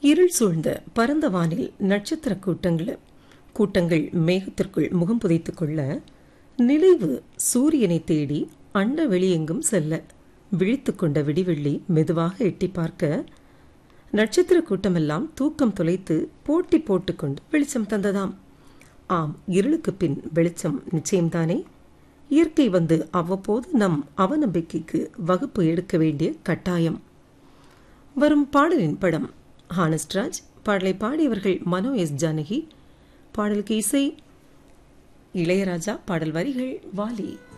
இருள் சூழ்ந்த பரந்த வானில் நட்சத்திர கூட்டங்கள் கூட்டங்கள் மேகத்திற்குள் முகம் புதைத்துக் கொள்ள நிலைவு சூரியனை தேடி அண்ட வெளியெங்கும் செல்ல விழித்துக் கொண்ட விடிவெள்ளி மெதுவாக எட்டி பார்க்க நட்சத்திர கூட்டமெல்லாம் தூக்கம் தொலைத்து போட்டி போட்டுக்கொண்டு வெளிச்சம் தந்ததாம் ஆம் இருளுக்கு பின் வெளிச்சம் நிச்சயம்தானே இயற்கை வந்து அவ்வப்போது நம் அவநம்பிக்கைக்கு வகுப்பு எடுக்க வேண்டிய கட்டாயம் வரும் பாடலின் படம் ஹானஸ்ட்ராஜ் பாடலை பாடியவர்கள் மனோ எஸ் ஜானகி பாடலுக்கு இசை இளையராஜா பாடல் வரிகள் வாலி